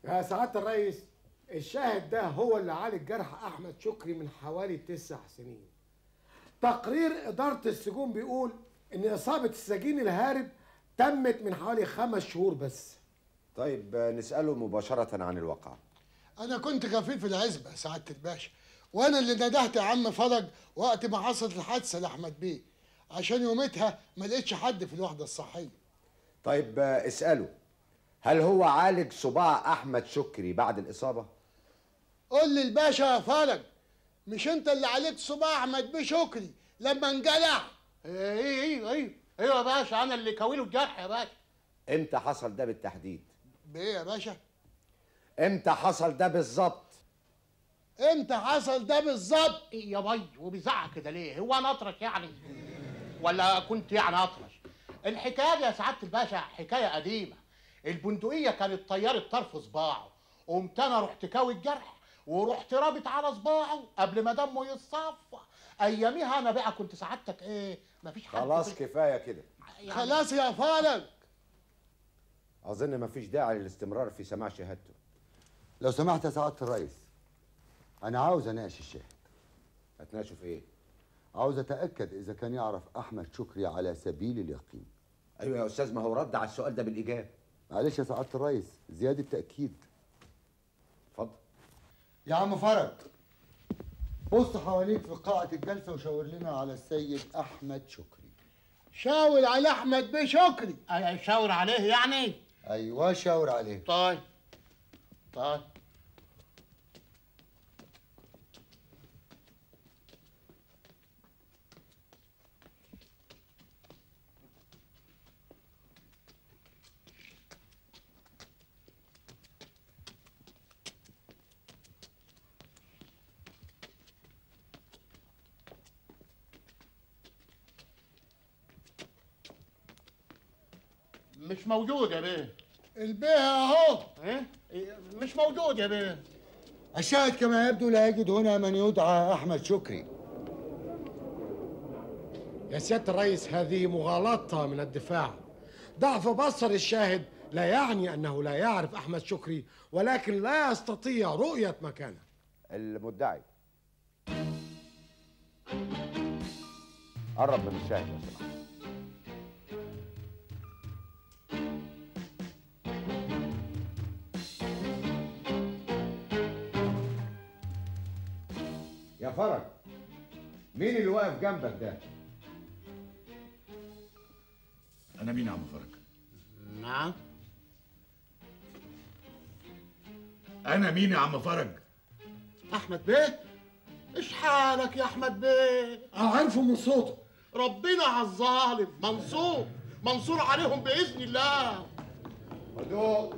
يا سعاده الرئيس الشاهد ده هو اللي عالج جرح احمد شكري من حوالي تسع سنين تقرير اداره السجون بيقول ان اصابه السجين الهارب تمت من حوالي خمس شهور بس طيب آه، نسأله مباشرة عن الواقعة انا كنت كفيل في العزبه سعاده الباشا وانا اللي ندهت يا عم فرج وقت ما حصلت الحادثه لاحمد بيه عشان يومتها ما لقيتش حد في الوحده الصحيه طيب آه، اسأله هل هو عالج صباع أحمد شكري بعد الإصابة؟ قول لي الباشا يا فرج مش انت اللي عليك صباع احمد بيه شكري لما انجلع ايوه ايوه ايوه ايوه يا باشا انا اللي كاويله الجرح يا باشا إمتى حصل ده بالتحديد؟ بايه يا باشا إمتى حصل ده بالظبط؟ امتى حصل ده بالظبط إيه يا بي وبيزعق كده ليه هو انا اطرش يعني ولا كنت يعني اطرش الحكايه دي يا سعاده الباشا حكايه قديمه البندقيه كانت طيرت طرف صباعه قمت انا رحت كاوي الجرح ورحت رابط على صباعه قبل ما دمه يتصفى اياميها انا بقى كنت سعادتك ايه مفيش حد خلاص في- كفاية كده يعني- خلاص يا فرج أظن مفيش داعي للاستمرار في سماع شهادته لو سمحت يا سعاده الرئيس انا عاوز اناقش الشاهد هتناقشوا في إيه؟ عاوز اتاكد اذا كان يعرف احمد شكري على سبيل اليقين أيوة يا أستاذ ما هو رد على السؤال ده بالإجابة معلش يا سعاده الرئيس زياده تاكيد اتفضل يا عم فرج بص حواليك في قاعه الجلسه وشاور لنا على السيد احمد شكري شاور على احمد بيه شكري اشاور عليه يعني ايوه شاور عليه طيب طيب مش موجود يا بيه البيه اهو ايه إيه، مش موجود يا بيه الشاهد كما يبدو لا يجد هنا من يدعى احمد شكري يا سياده الرئيس هذه مغالطه من الدفاع ضعف بصر الشاهد لا يعني انه لا يعرف احمد شكري ولكن لا يستطيع رؤيه مكانه المدعي قرب من الشاهد لو سمحت يا فرج مين اللي واقف جنبك ده؟ انا مين يا عم فرج نعم انا مين يا عم فرج احمد بيه ايش حالك يا احمد بيه اعرفه من صوته ربنا على الظالم منصور منصور عليهم باذن الله هدوء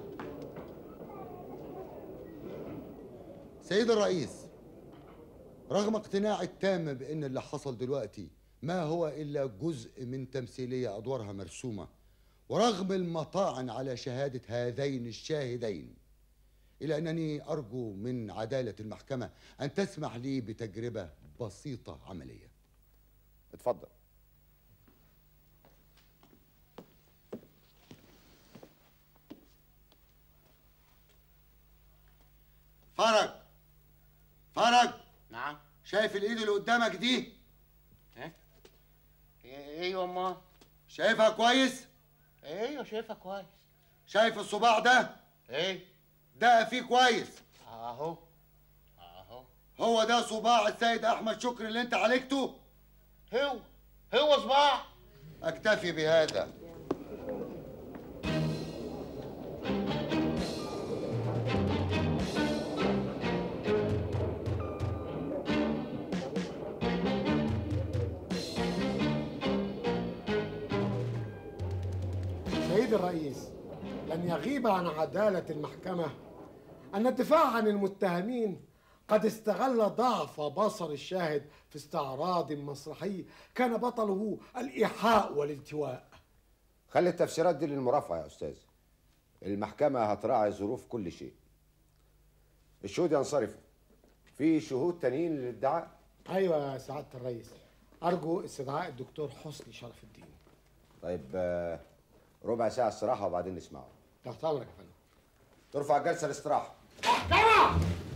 سيد الرئيس رغم اقتناعي التام بان اللي حصل دلوقتي ما هو الا جزء من تمثيليه ادوارها مرسومه ورغم المطاعن على شهاده هذين الشاهدين الا انني ارجو من عداله المحكمه ان تسمح لي بتجربه بسيطه عمليه اتفضل فرج فرج نعم شايف الايد اللي قدامك دي ايوه ما شايفها كويس ايوه شايفها كويس شايف الصباع ده ايه ده فيه كويس اهو اهو هو ده صباع السيد احمد شكري اللي انت عالجته هو هو صباع اكتفي بهذا سيد الرئيس لن يغيب عن عدالة المحكمة أن الدفاع عن المتهمين قد استغل ضعف بصر الشاهد في استعراض مسرحي كان بطله الإيحاء والالتواء خلي التفسيرات دي للمرافعة يا أستاذ المحكمة هتراعي ظروف كل شيء الشهود ينصرفوا في شهود تانيين للادعاء أيوة يا سعادة الرئيس أرجو استدعاء الدكتور حسني شرف الدين طيب آه، ربع ساعة استراحة وبعدين نسمعه تحت أمرك يا فندم ترفع الجلسه الاستراحه محكمة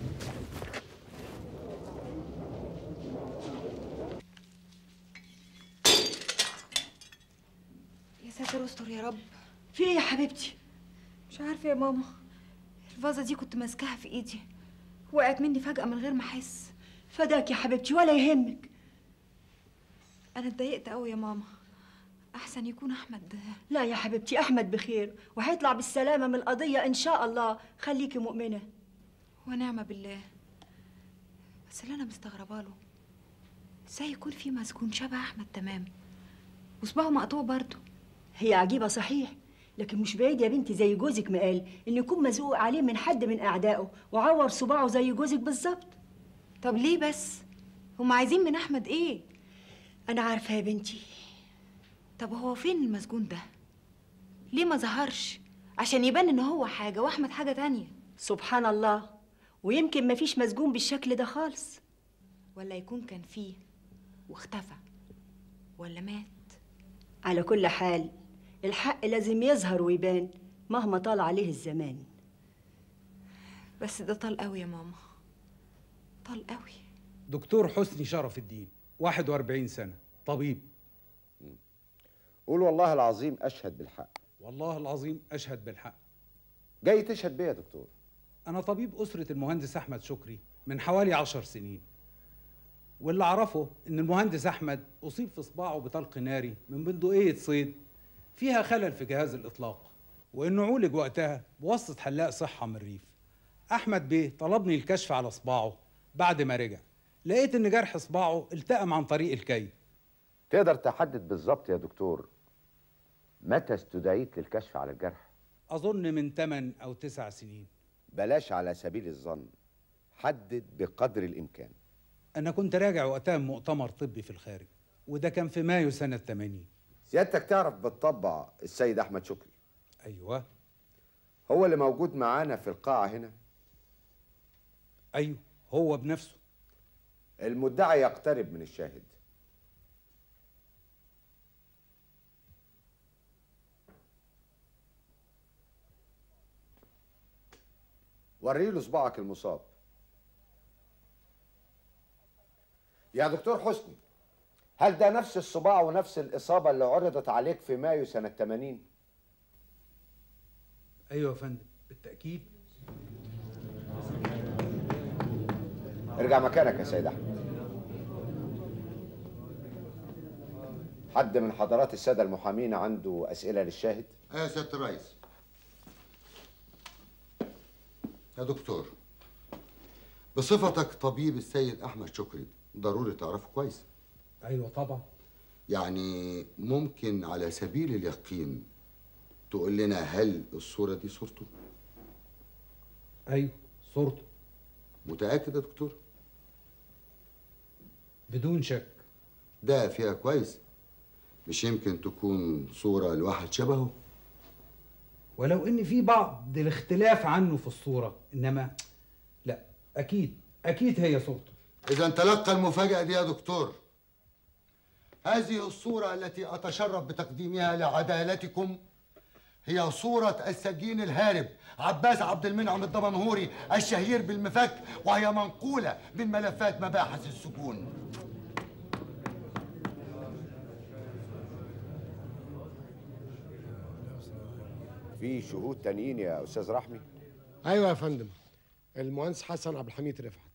يا ساتر استر يا رب في ايه يا حبيبتي مش عارفه يا ماما الفازه دي كنت ماسكاها في ايدي وقعت مني فجاه من غير ما احس فداك يا حبيبتي ولا يهمك انا اتضايقت قوي يا ماما احسن يكون احمد لا يا حبيبتي احمد بخير وهيطلع بالسلامه من القضيه ان شاء الله خليكي مؤمنه ونعمه بالله بس اللي انا مستغربه له ازاي يكون في مسجون شبه احمد تمام وصباعه مقطوع برضه هي عجيبه صحيح لكن مش بعيد يا بنتي زي جوزك ما قال ان يكون مزقوق عليه من حد من اعدائه وعور صباعه زي جوزك بالظبط طب ليه بس هم عايزين من احمد ايه انا عارفه يا بنتي طب هو فين المسجون ده ليه ما ظهرش عشان يبان ان هو حاجه واحمد حاجه تانية سبحان الله ويمكن مفيش مسجون بالشكل ده خالص ولا يكون كان فيه واختفى ولا مات على كل حال الحق لازم يظهر ويبان مهما طال عليه الزمان بس ده طال قوي يا ماما طال قوي دكتور حسني شرف الدين 41 سنة طبيب قول والله العظيم اشهد بالحق والله العظيم أشهد بالحق جاي تشهد بيا يا دكتور أنا طبيب أسرة المهندس أحمد شكري من حوالي عشر سنين واللي أعرفه إن المهندس أحمد أصيب في صباعه بطلق ناري من بندقية صيد فيها خلل في جهاز الإطلاق وإنه عولج وقتها بواسطة حلاق صحة من الريف أحمد بيه طلبني الكشف على صباعه بعد ما رجع لقيت إن جرح صباعه التئم عن طريق الكي تقدر تحدد بالظبط يا دكتور متى استدعيت للكشف على الجرح أظن من 8 أو 9 سنين بلاش على سبيل الظن حدد بقدر الامكان أنا كنت راجع وقتها من مؤتمر طبي في الخارج وده كان في مايو سنة 80 سيادتك تعرف بالطبع السيد احمد شكري أيوه هو اللي موجود معانا في القاعه هنا أيوه هو بنفسه المدعي يقترب من الشاهد وريله صباعك المصاب يا دكتور حسني هل ده نفس الصباع ونفس الإصابة اللي عرضت عليك في مايو سنة 80 أيوه يا فندم بالتأكيد ارجع مكانك يا سيد أحمد حد من حضرات السادة المحامين عنده أسئلة للشاهد ايه يا سياده الرئيس يا دكتور بصفتك طبيب السيد احمد شكري ضروري تعرفه كويس أيوه طبعا يعني ممكن على سبيل اليقين تقول لنا هل الصوره دي صورته أيوه صورته متاكد يا دكتور بدون شك ده فيها كويس مش يمكن تكون صوره لواحد شبهه ولو إن في بعض الاختلاف عنه في الصورة إنما لا أكيد أكيد هي صورته إذا تلقى المفاجأة دي يا دكتور هذه الصورة التي أتشرف بتقديمها لعدالتكم هي صورة السجين الهارب عباس عبد المنعم الدمنهوري الشهير بالمفك وهي منقولة من ملفات مباحث السجون في شهود تانيين يا أستاذ رحمي ايوه يا فندم المهندس حسن عبد الحميد رفعت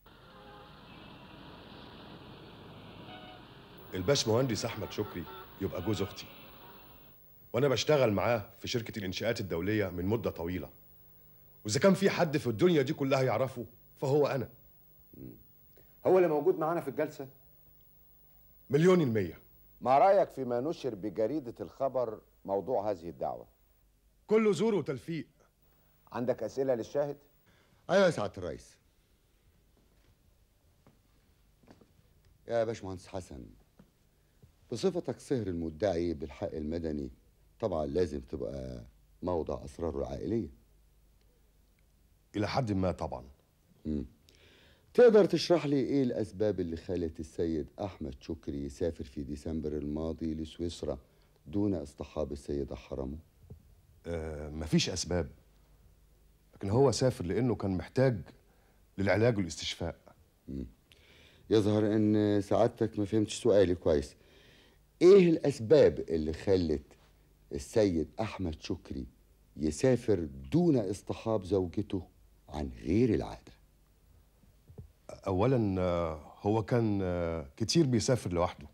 الباش مهندس احمد شكري يبقى جوز اختي وانا بشتغل معاه في شركه الانشاءات الدوليه من مده طويله واذا كان في حد في الدنيا دي كلها يعرفه فهو انا هو اللي موجود معانا في الجلسة مليون المية ما رأيك فيما نشر بجريدة الخبر موضوع هذه الدعوة كله زور وتلفيق عندك أسئلة للشاهد؟ أيوة يا سعادة الرئيس يا باشمهندس حسن بصفتك صهر المدعي بالحق المدني طبعا لازم تبقى موضع أسراره العائلية الى حد ما طبعا تقدر تشرح لي ايه الاسباب اللي خلت السيد احمد شكري يسافر في ديسمبر الماضي لسويسرا دون اصطحاب السيدة حرمه آه مفيش اسباب لكن هو سافر لانه كان محتاج للعلاج والاستشفاء يظهر ان سعادتك ما فهمتش سؤالي كويس ايه الاسباب اللي خلت السيد احمد شكري يسافر دون اصطحاب زوجته عن غير العاده اولا آه، هو كان آه، كتير بيسافر لوحده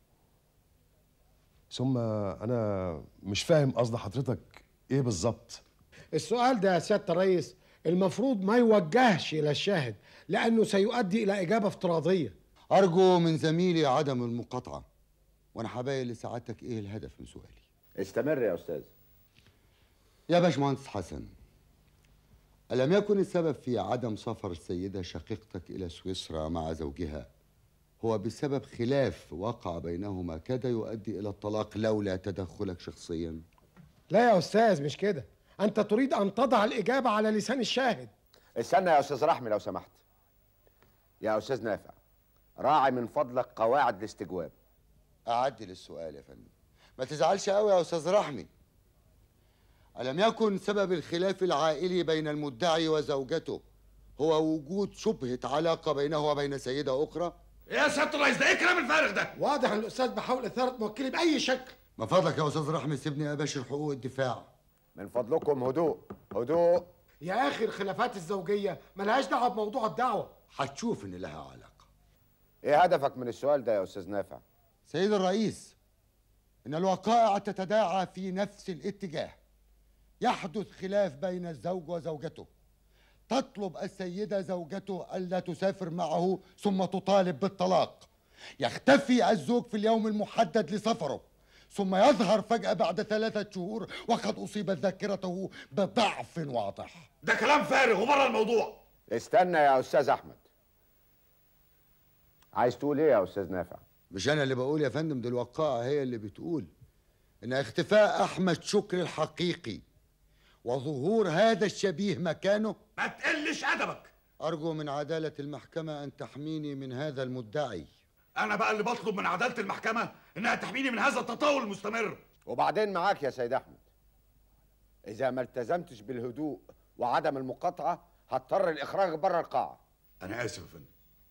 ثم انا مش فاهم قصد حضرتك ايه بالظبط السؤال ده يا سيادة الرئيس المفروض ما يوجهش إلى الشاهد لأنه سيؤدي إلى إجابة افتراضية ارجو من زميلي عدم المقاطعه وانا هبين لسعادتك ايه الهدف من سؤالي استمر يا استاذ يا باشمهندس حسن ألم يكن السبب في عدم سفر السيدة شقيقتك إلى سويسرا مع زوجها هو بسبب خلاف وقع بينهما كاد يؤدي إلى الطلاق لولا تدخلك شخصيا لا يا أستاذ مش كده أنت تريد أن تضع الإجابة على لسان الشاهد استنى يا استاذ رحمي لو سمحت يا استاذ نافع راعي من فضلك قواعد الاستجواب أعدل السؤال يا فندم ما تزعلش قوي يا أستاذ رحمي ألم يكن سبب الخلاف العائلي بين المدعي وزوجته هو وجود شبهة علاقة بينه وبين سيدة أخرى؟ يا سياده الرئيس ده ايه الكلام الفارغ ده واضح أن الأستاذ بحاول إثارة موكلي بأي شكل من فضلك يا أستاذ رحمي سيبني أباشر حقوق الدفاع من فضلكم هدوء هدوء يا أخي الخلافات الزوجية ملهاش دعوة بموضوع الدعوة هتشوف إن لها علاقة ايه هدفك من السؤال ده يا استاذ نافع سيد الرئيس إن الوقائع تتداعى في نفس الاتجاه يحدث خلاف بين الزوج وزوجته تطلب السيدة زوجته ألا تسافر معه ثم تطالب بالطلاق يختفي الزوج في اليوم المحدد لسفره ثم يظهر فجأة بعد ثلاثة شهور وقد أصيبت ذاكرته بضعف واضح ده كلام فارغ وبره الموضوع استنى يا استاذ احمد عايز تقول ايه يا استاذ نافع مش أنا اللي بقول يا فندم دي الوقائع هي اللي بتقول إن اختفاء أحمد شكري الحقيقي وظهور هذا الشبيه مكانه ما تقلش ادبك أرجو من عدالة المحكمة أن تحميني من هذا المدعي انا بقى اللي بطلب من عداله المحكمه انها تحميني من هذا التطاول المستمر وبعدين معاك يا سيد احمد اذا ما التزمتش بالهدوء وعدم المقاطعه هضطر الاخراج بره القاعه انا اسف يا فندم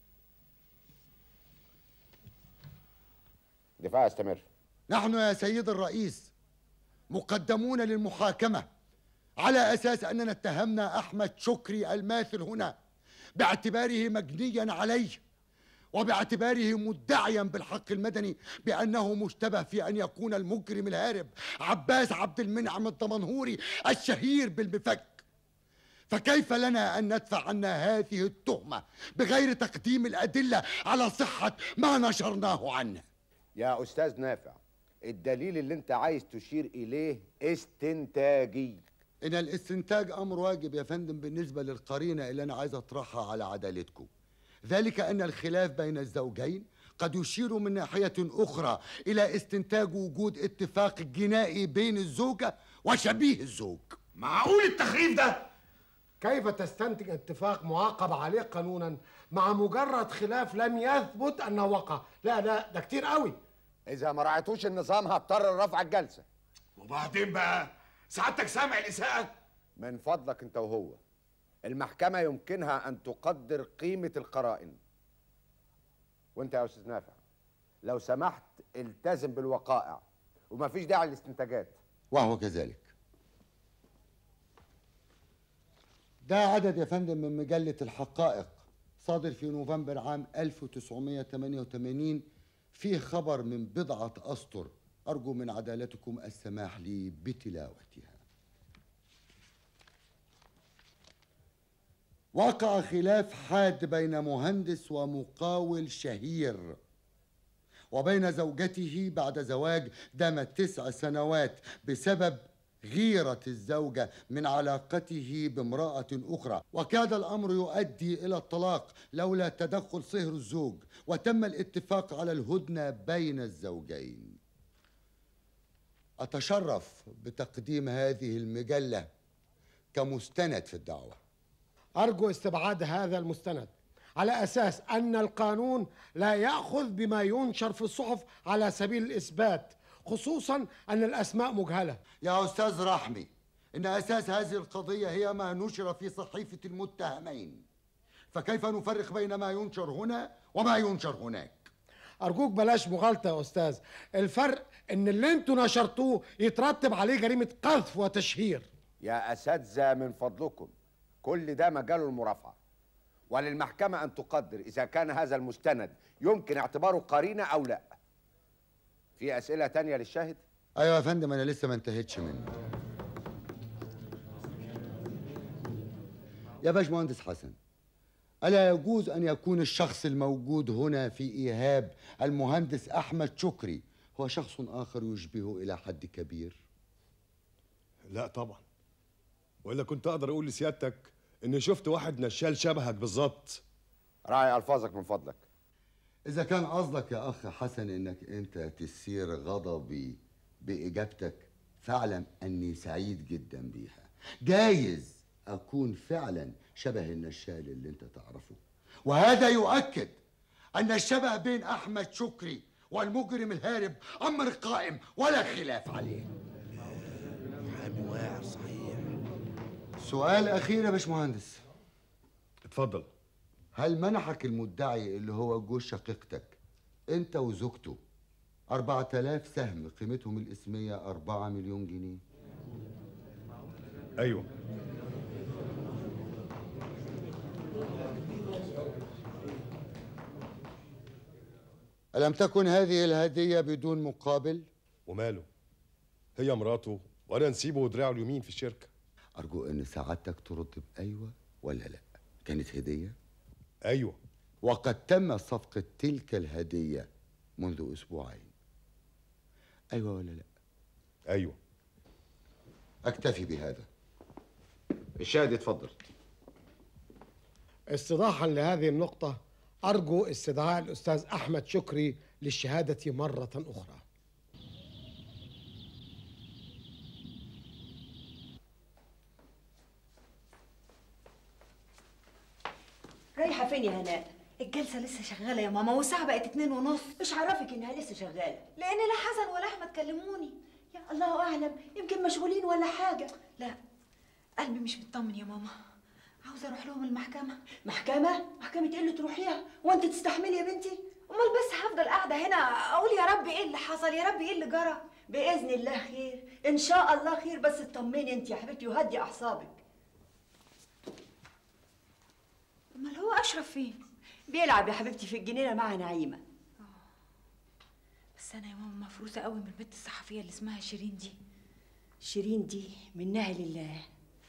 دفاع استمر نحن يا سيد الرئيس مقدمون للمحاكمة على أساس أننا اتهمنا أحمد شكري الماثل هنا باعتباره مجنيا عليه وباعتباره مدعيا بالحق المدني بأنه مشتبه في أن يكون المجرم الهارب عباس عبد المنعم الدمنهوري الشهير بالمفك فكيف لنا أن ندفع عنا هذه التهمة بغير تقديم الأدلة على صحة ما نشرناه عنه يا استاذ نافع الدليل اللي انت عايز تشير اليه استنتاجي إن الاستنتاج أمر واجب يا فندم بالنسبة للقرينة اللي أنا عايز أطرحها على عدالتكم ذلك أن الخلاف بين الزوجين قد يشير من ناحية أخرى إلى استنتاج وجود اتفاق جنائي بين الزوجة وشبيه الزوج معقول التخريف ده كيف تستنتج اتفاق معاقب عليه قانونا مع مجرد خلاف لم يثبت أنه وقع لا لا ده كتير قوي اذا ما راعيتوش النظام هضطر رفع الجلسه وبعدين بقى سعادتك سامع الاساءه من فضلك انت وهو المحكمه يمكنها ان تقدر قيمه القرائن وانت يا استاذ نافع لو سمحت التزم بالوقائع ومفيش داعي للاستنتاجات وهو كذلك ده عدد يا فندم من مجلة الحقائق صادر في نوفمبر عام 1988 فيه خبر من بضعة أسطر أرجو من عدالتكم السماح لي بتلاوتها وقع خلاف حاد بين مهندس ومقاول شهير وبين زوجته بعد زواج دامت تسع سنوات بسبب غيرة الزوجة من علاقته بامرأة أخرى وكاد الأمر يؤدي إلى الطلاق لولا تدخل صهر الزوج وتم الاتفاق على الهدنة بين الزوجين أتشرف بتقديم هذه المجلة كمستند في الدعوة أرجو استبعاد هذا المستند على أساس أن القانون لا يأخذ بما ينشر في الصحف على سبيل الإثبات خصوصا أن الأسماء مجهلة يا أستاذ رحمي إن أساس هذه القضية هي ما نشر في صحيفة المتهمين فكيف نفرق بين ما ينشر هنا وما ينشر هناك ارجوك بلاش مغالطه يا استاذ الفرق ان اللي انتوا نشرتوه يترتب عليه جريمه قذف وتشهير يا اساتذه من فضلكم كل ده مجاله المرافعه وللمحكمه ان تقدر اذا كان هذا المستند يمكن اعتباره قرينه او لا في اسئله تانية للشاهد أيوة يا فندم أنا لسه ما انتهيتش منه يا باشمهندس حسن ألا يجوز أن يكون الشخص الموجود هنا في إيهاب المهندس أحمد شكري هو شخص آخر يشبهه إلى حد كبير لا طبعا والا كنت اقدر اقول لسيادتك اني شفت واحد نشال شبهك بالظبط راعي الفاظك من فضلك إذا كان قصدك يا أخ حسن إنك أنت تثير غضبي بإجابتك فاعلم أني سعيد جدا بيها جايز أكون فعلا شبه النشال اللي أنت تعرفه وهذا يؤكد أن الشبه بين أحمد شكري والمجرم الهارب أمر قائم ولا خلاف عليه محامي واعر صحيح سؤال أخير يا باشمهندس اتفضل هل منحك المدعي اللي هو جوز شقيقتك انت وزوجته أربعة آلاف سهم قيمتهم الإسمية أربعة مليون جنيه ايوه ألم تكن هذه الهدية بدون مقابل؟ وماله هي مراته وانا نسيبه ودراعه اليمين في الشركه أرجو أن سعادتك ترد بأيوة ولا لا كانت هدية؟ ايوه وقد تم صفقة تلك الهدية منذ أسبوعين أيوة ولا لا ايوه أكتفي بهذا الشاهد يتفضل استيضاحا لهذه النقطه ارجو استدعاء الاستاذ احمد شكري للشهاده مره اخرى رايحة فين يا هناء؟ الجلسه لسه شغاله يا ماما والساعه بقت اتنين ونص مش عرفك إنها لسه شغالة لان لا حسن ولا احمد كلموني يا الله أعلم يمكن مشغولين ولا حاجة لا قلبي مش مطمن يا ماما عاوزه اروح لهم المحكمه محكمة؟ محكمة إيه اللي تروحيها؟ وأنت تستحملي يا بنتي؟ امال بس هفضل قاعده هنا اقول يا رب ايه اللي حصل يا رب ايه اللي جرى بإذن الله خير إن شاء الله خير بس اطمني أنت يا حبيبتي وهدي أعصابك امال هو اشرف فين بيلعب يا حبيبتي في الجنينة مع نعيمة بس انا يا ماما مفروسه قوي من البنت الصحفيه اللي اسمها شيرين دي شيرين دي منها لله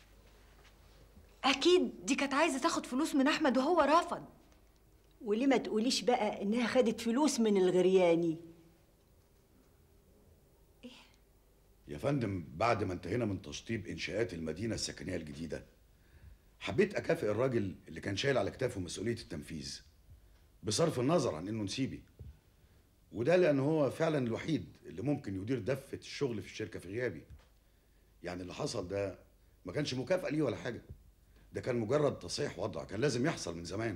اكيد دي كانت عايزه تاخد فلوس من احمد وهو رفض وليه ما تقوليش بقى إنها خدت فلوس من الغرياني يا فندم بعد ما انتهينا من تشطيب انشاءات المدينه السكنيه الجديده حبيت اكافئ الراجل اللي كان شايل على كتافه مسؤوليه التنفيذ بصرف النظر عن انه نسيبي وده لان هو فعلا الوحيد اللي ممكن يدير دفه الشغل في الشركه في غيابي يعني اللي حصل ده ما كانش مكافاه ليه ولا حاجه ده كان مجرد تصحيح وضع كان لازم يحصل من زمان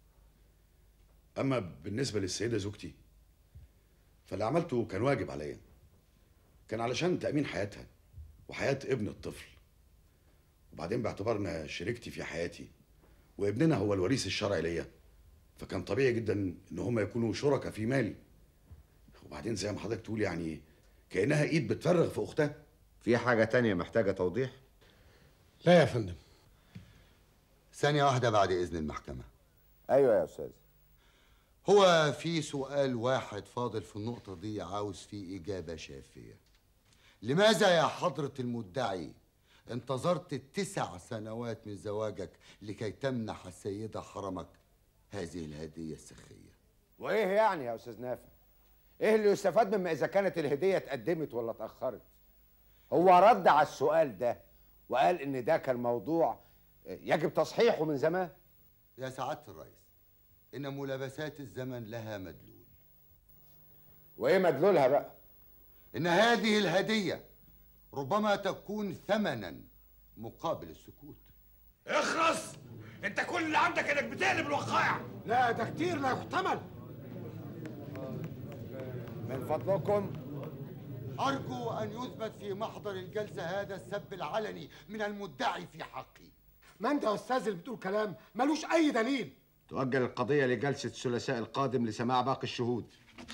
اما بالنسبه للسيده زوجتي فاللي عملته كان واجب عليا كان علشان تأمين حياتها وحياة ابن الطفل وبعدين باعتبارنا شريكتي في حياتي وابننا هو الوريث الشرعي ليا فكان طبيعي جدا ان هما يكونوا شركاء في مالي وبعدين زي ما حضرتك تقول يعني كأنها ايد بتفرغ في اختها في حاجه تانية محتاجه توضيح لا يا فندم ثانية واحدة بعد إذن المحكمة ايوه يا استاذ هو في سؤال واحد فاضل في النقطة دي عاوز فيه إجابة شافية لماذا يا حضرة المدعي انتظرت تسع سنوات من زواجك لكي تمنح السيدة حرمك هذه الهدية السخية وايه يعني يا استاذ نافع ايه اللي يستفاد مما اذا كانت الهديه اتقدمت ولا اتاخرت هو رد على السؤال ده وقال ان ده كان موضوع يجب تصحيحه من زمان يا سعادة الرئيس إن ملابسات الزمن لها مدلول وايه مدلولها بقى إن هذه الهدية ربما تكون ثمنا مقابل السكوت اخرس انت كل اللي عندك انك بتقلب الوقائع لا ده كتير لا يحتمل من فضلكم أرجو أن يثبت في محضر الجلسة هذا السب العلني من المدعي في حقي ما انت يا استاذ اللي بتقول كلام ملوش اي دليل تؤجل القضية لجلسة الثلاثاء القادم لسماع باقي الشهود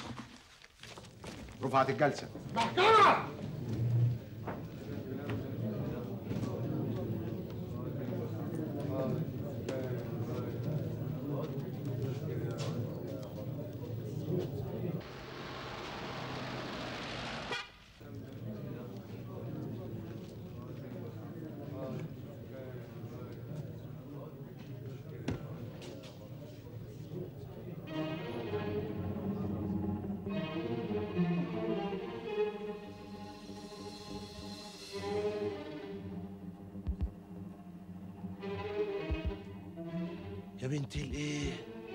رفعت الجلسة محكمة يا بنت الايه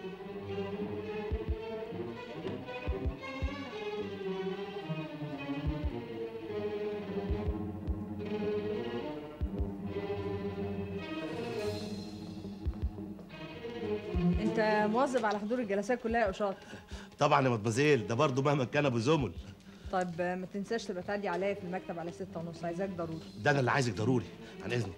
انت مواظب على حضور الجلسات كلها يا اشاط طبعا يا مدمزيل ده برضه مهما كان ابو زمل طيب ما تنساش تبقى تعدي عليا في المكتب على ستة ونص عايزاك ضروري ده انا اللي عايزك ضروري عن اذنك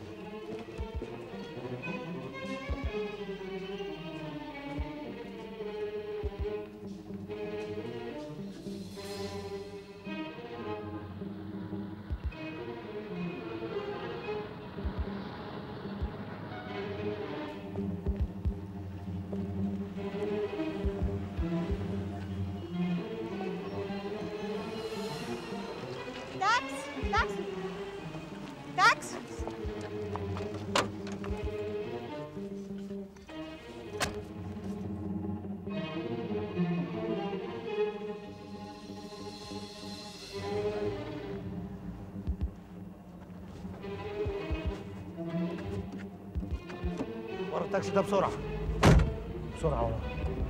تاكسي تاكسي تاكسي ورا التاكسي ده بسرعه بسرعه ورا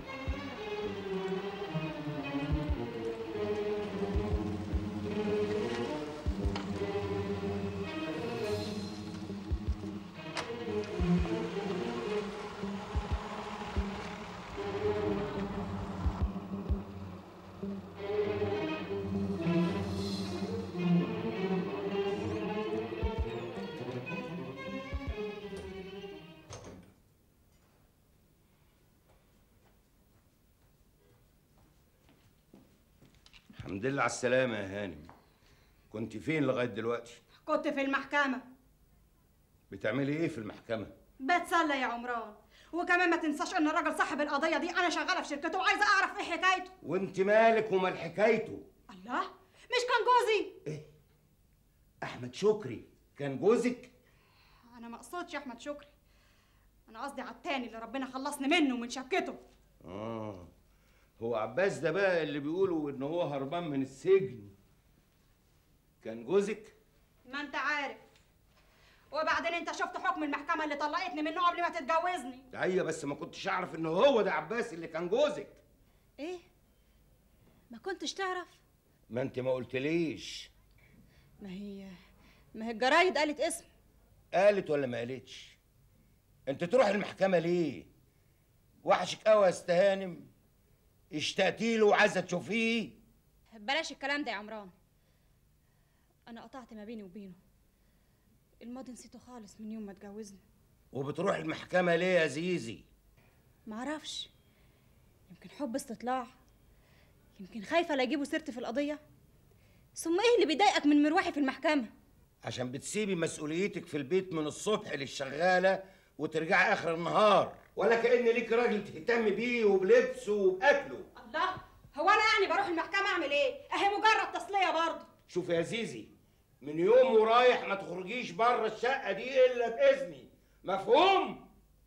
الحمد لله على السلامة يا هانم كنت فين لغاية دلوقتي؟ كنت في المحكمة بتعملي ايه في المحكمة؟ بتسلى يا عمران وكمان ما تنساش ان الراجل صاحب القضية دي انا شغالة في شركته وعايزة اعرف ايه حكايته وانت مالك ومال حكايته؟ الله مش كان جوزي أحمد شكري كان جوزك؟ انا ما اقصدش يا احمد شكري انا قصدي على التاني اللي ربنا خلصني منه ومن شبكته آه هو عباس ده بقى اللي بيقولوا إن هو هربان من السجن كان جوزك؟ ما انت عارف وبعدين انت شفت حكم المحكمة اللي طلقتني منه قبل ما تتجوزني أيوة بس ما كنتش أعرف إن هو ده عباس اللي كان جوزك ايه ما كنتش تعرف ما أنت ما قلتليش ما هي ما هي الجرايد قالت اسم قالت ولا ما قالتش؟ أنت تروح المحكمة ليه؟ وحشك قوي يا استهانم اشتقتي له وعايزة تشوفيه بلاش الكلام ده يا عمران انا قطعت ما بيني وبينه الماضي نسيته خالص من يوم ما اتجوزنا وبتروح المحكمة ليه يا زيزي؟ معرفش يمكن حب استطلاع يمكن خايفة لا يجيبوا سيرتي في القضية ثم ايه اللي بيضايقك من مروحي في المحكمة عشان بتسيبي مسؤوليتك في البيت من الصبح للشغالة وترجعي آخر النهار ولا كأن ليك راجل تهتم بيه وبلبسه وبأكله الله هو انا يعني بروح المحكمة اعمل ايه اهي مجرد تسلية برضه شوف يا زيزي من يوم ورايح ما تخرجيش بره الشقة دي إلا بإذني مفهوم؟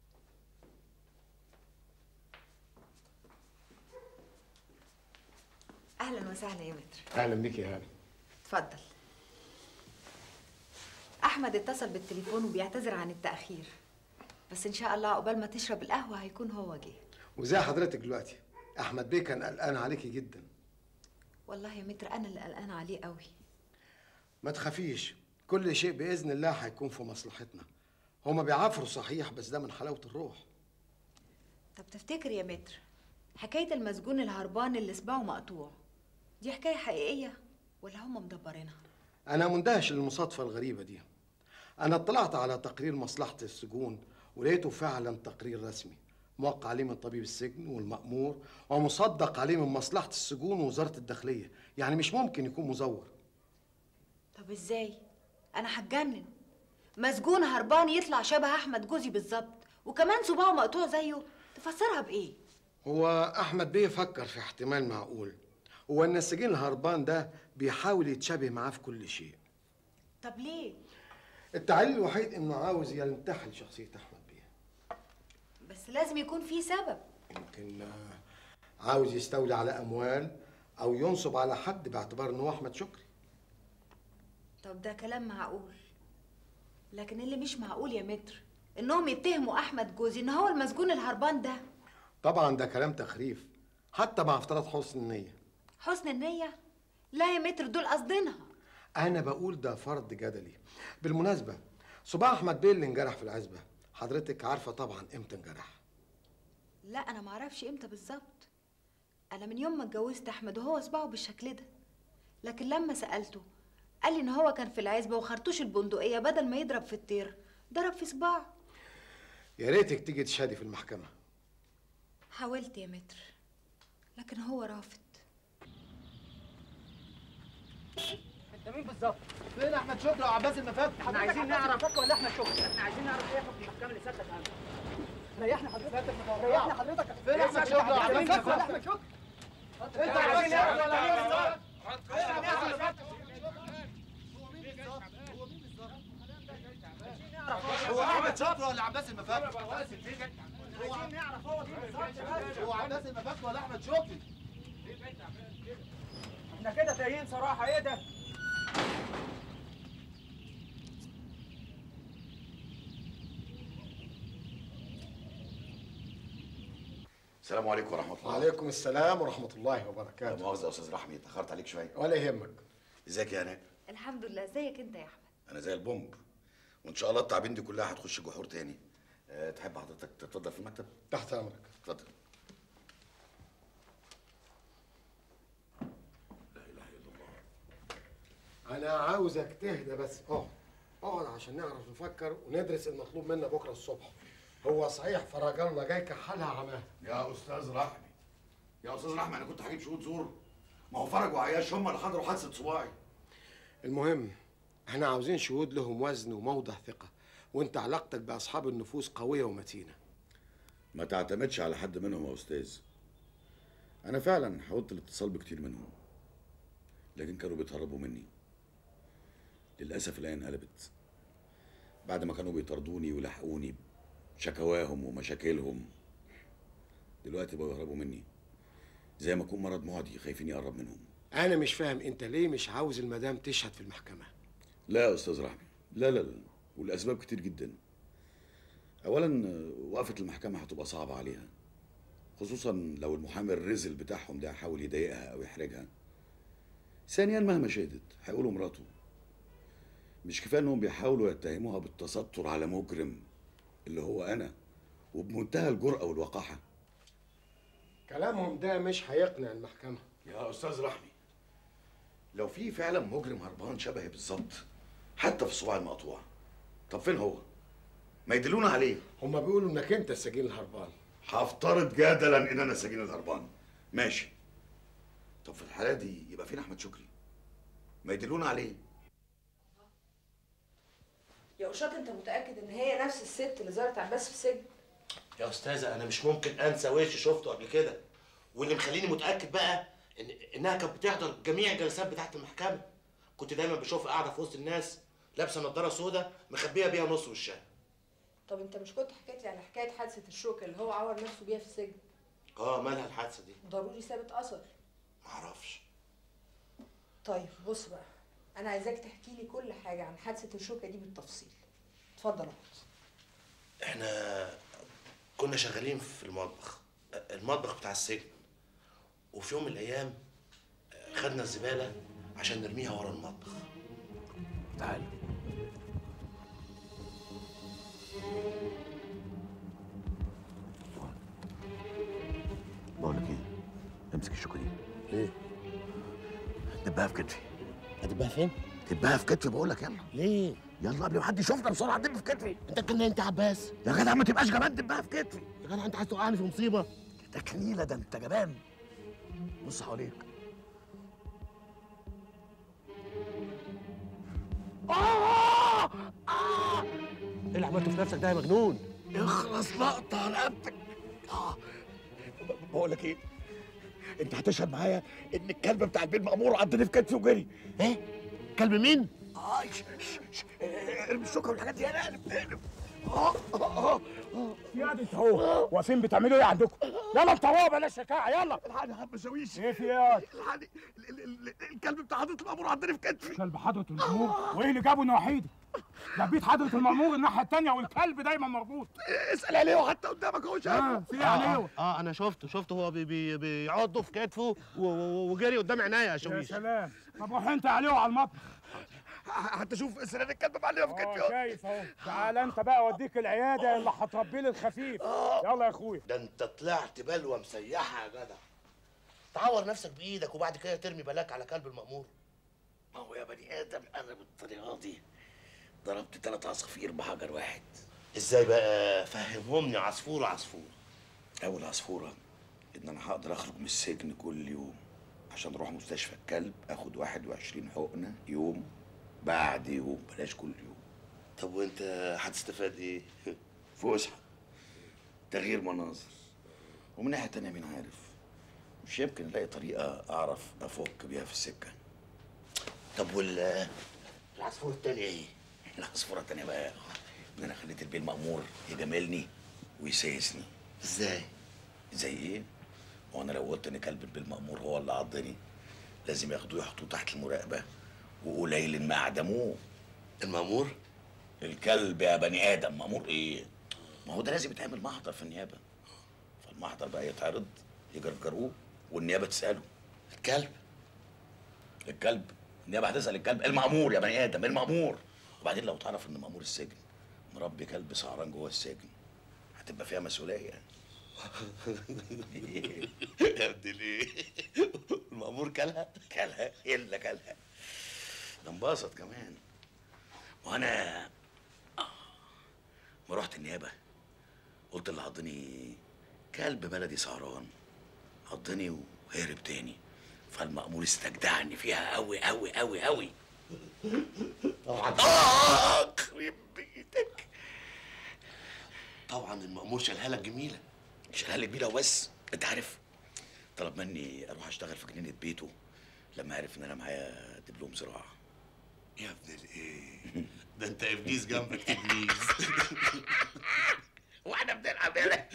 اهلا وسهلا يا متر اهلا بيك يا هاني اتفضل احمد اتصل بالتليفون وبيعتذر عن التاخير بس ان شاء الله عقبال ما تشرب القهوه هيكون هو جه وزي حضرتك دلوقتي احمد بيه كان قلقان عليكي جدا والله يا متر انا اللي قلقانه عليه قوي ما تخافيش كل شيء باذن الله هيكون في مصلحتنا هما بيعافروا صحيح بس ده من حلاوه الروح طب تفتكر يا متر حكايه المسجون الهربان اللي صباعه مقطوع دي حكايه حقيقيه ولا هم مدبرينها أنا مندهش للمصادفة الغريبة دي أنا اطلعت على تقرير مصلحة السجون ولقيته فعلا تقرير رسمي موقع عليه من طبيب السجن والمأمور ومصدق عليه من مصلحة السجون ووزارة الداخلية يعني مش ممكن يكون مزور طب ازاي انا هتجنن مسجون هربان يطلع شبه احمد جوزي بالظبط وكمان صباعه مقطوع زيه تفسرها بايه هو أحمد بيه فكر في احتمال معقول هو إن السجين الهربان ده بيحاول يتشابه معاه في كل شيء طب ليه التعليل الوحيد إنه عاوز ينتحل شخصية أحمد بيه بس لازم يكون في سبب يمكن آه، عاوز يستولي على أموال أو ينصب على حد باعتبار إنه هو أحمد شكري طب ده كلام معقول لكن اللي مش معقول يا متر انهم يتهموا احمد جوزي ان هو المسجون الهربان ده طبعا ده كلام تخريف حتى مع افتراض حسن النية حسن النية لا يا متر دول قصدينها أنا بقول ده فرض جدلي بالمناسبة صباح أحمد بيه اللي انجرح في العزبة حضرتك عارفة طبعا إمتى انجرح لا انا معرفش امتى بالظبط انا من يوم ما اتجوزت احمد وهو صباعه بالشكل ده لكن لما سالته قال لي ان هو كان في العزبه وخرطوش البندقيه بدل ما يضرب في الطير ضرب في صباعه يا ريتك تيجي تشهدي في المحكمة حاولت يا متر لكن هو رافض انت مين بالظبط؟ فين احمد شكري وعباس المفاتح؟ احنا عايزين نعرف ولا احمد شكري؟ احنا عايزين نعرف ايه حكم المحكمه اللي سدد عنه ريحنا حضرتك ريحنا حضرتك فين احمد شكري وعباس المفاتح ولا احمد شكري؟ انت عايزين نعرف ولا مين هو احمد شكري ولا عباس المفاتح؟ هو عايزين نعرف هو مين بالظبط هو عباس المفاتح ولا احمد شكري؟ احنا كده تايهين صراحه ايه ده؟ السلام عليكم ورحمه الله وعليكم السلام ورحمة الله لا وبركاته مؤاخذه يا استاذ رحمي اتاخرت عليك شويه ولا يهمك ازيك يا هناء الحمد لله ازيك انت يا احمد انا زي البومب وان شاء الله التعابين دي كلها هتخش جحور تاني أه تحب حضرتك تتفضل في المكتب تحت أمرك اتفضل أنا عاوزك تهدى بس اقعد اقعد عشان نعرف نفكر وندرس المطلوب منا بكرة الصبح هو صحيح فرج الله جاي كحلها عماه يا استاذ رحمي يا استاذ رحمي انا كنت هجيب شهود زور ما هو فرج وعياش هم اللي حضروا حادثه صباعي المهم احنا عاوزين شهود لهم وزن وموضع ثقة وانت علاقتك بأصحاب النفوس قوية ومتينة ما تعتمدش على حد منهم يا استاذ انا فعلا حاولت الاتصال بكتير منهم لكن كانوا بيتهربوا مني للاسف الايه انقلبت بعد ما كانوا بيطردوني ويلحقوني بشكواهم ومشاكلهم دلوقتي بقوا يهربوا مني زي ما اكون مرض معدي خايفين يقرب منهم انا مش فاهم انت ليه مش عاوز المدام تشهد في المحكمة لا يا استاذ رحمي لا لا لا والاسباب كتير جدا اولا آه، وقفه المحكمه هتبقى صعبه عليها خصوصا لو المحامي الرزل بتاعهم ده حاول يضايقها او يحرجها ثانيا مهما شهدت هيقولوا مراته مش كفايه انهم بيحاولوا يتهموها بالتستر على مجرم اللي هو انا وبمنتهى الجرأة والوقاحة كلامهم ده مش هيقنع المحكمة يا استاذ رحمي لو في فعلا مجرم هربان شبهي بالظبط حتى في الصباع المقطوع طب فين هو ما يدلونا عليه هما بيقولوا انك انت السجين الهربان هفترض جدلا ان انا سجين الهربان ماشي طب في الحاله دي يبقى فين احمد شكري ما يدلونا عليه يا أشاط أنت متأكد إن هي نفس الست اللي زارت عباس في السجن؟ يا استاذه انا مش ممكن انسى وش شفته قبل كده واللي مخليني متاكد بقى إن انها كانت بتحضر جميع الجلسات بتاعه المحكمه كنت دايما بشوفها قاعده في وسط الناس لابسه نضاره سودا مخبيه بيها نص وشها طب أنت مش كنت حكيت لي على حكاية حادثة الشوكة اللي هو عور نفسه بيها في السجن؟ اه مالها الحادثه دي ضروري سابت أثر معرفش طيب بص بقى أنا عايزاك تحكي لي كل حاجة عن حادثة الشوكة دي بالتفصيل اتفضل اقعد احنا كنا شغالين في المطبخ المطبخ بتاع السجن وفي يوم من الايام خدنا الزباله عشان نرميها ورا المطبخ تعال بقول لك ايه امسك الشوكه دي ليه؟ دبها في كتفي هتبقى فين؟ تبقى في كتفي بقول لك يلا ليه؟ يلا قبل ما حد يشوفنا بسرعه دب في كتفي انت كنا انت عباس يا جدع ما تبقاش جبان دبها في كتفي يا جدع انت عايز توقعني في مصيبه ده كنيله ده انت جبان بص حواليك آه! آه! ايه اللي عملته في نفسك ده يا مجنون؟ اخلص لقطه رقبتك آه. ب- بقول لك ايه انت هتشهد معايا ان الكلب بتاع البيت مأمور عضني في كتفي وجري ايه كلب مين اه ش- ش- ش- اه، ارمي الشوكه والحاجات دي انا اقلب اقلب اه اه اه يا دي انت هو واقفين بتعملوا ايه عندكم؟ يلا انت هو بلاش شكاعة يلا الحقني يا عم شاويش ايه في ايه؟ الحقني ال- ال- ال- الكلب بتاع حضرة المأمور عضني في كتفي كلب حضرة المأمور وايه اللي جابه انه وحيد؟ ده بيت حضرة المأمور الناحية التانية والكلب دايما مربوط اسأل عليه حتى قدامك اهو شايفه اه في ايه عليه؟ اه, آه انا شفته شفته هو بي بي بيعضه في كتفه و- و- وجري قدام عينيا يا يا شويش سلام طب روح انت عليه على المطبخ حتى شوف سنان الكلب معلمه في كتفي اه شايف اهو تعال انت بقى اوديك العيادة اللي هتربي لي الخفيف يلا يا اخويا ده انت طلعت بلوه مسيحه يا جدع تعور نفسك بايدك وبعد كده ترمي بلاك على كلب المأمور ما هو يا بني ادم انا بالطريقه دي ضربت ثلاث عصافير بحجر واحد ازاي بقى فهمهمني عصفور عصفور اول عصفوره ان انا هقدر اخرج من السجن كل يوم عشان اروح مستشفى الكلب اخد 21 حقنه يوم بعد يوم بلاش كل يوم طب وانت هتستفاد ايه فسحه تغيير مناظر ومن ناحيه تانية مين عارف مش يمكن الاقي طريقه اعرف افك بيها في السكه طب وال العصفور التاني ايه العصفوره التانية بقى ان انا خليت البيه المأمور يجاملني ويسايسني ازاي زي ايه وانا لو قلت ان كلب البيه المأمور هو اللي عضني لازم ياخدوه يحطوه تحت المراقبه وقليل ما اعدموه المأمور الكلب يا بني ادم مأمور ايه ما هو ده لازم يتعمل محضر في النيابه فالمحضر بقى يتعرض يجرجروه والنيابه تساله الكلب الكلب النيابه هتسال الكلب المأمور يا بني ادم المأمور وبعدين لو تعرف ان مأمور السجن مربي كلب سهران جوه السجن هتبقى فيها مسؤوليه يا ابني ليه المأمور كلها كلها الا كلها ده انبسط كمان وانا آه، ما رحت النيابه قلت اللي عضني كلب بلدي سهران عضني وهرب تاني فالمأمور استجدعني فيها قوي قوي قوي قوي طبعا اه يخرب بيتك طبعا المأمور شالها لك جميله شالها لي كبيره وبس انت عارف طلب مني اروح اشتغل في جنينه بيته لما عرف ان انا معايا دبلوم زراعه يا ابن الايه ده انت ابليس جنبك ابليس واحنا بنلعب يالا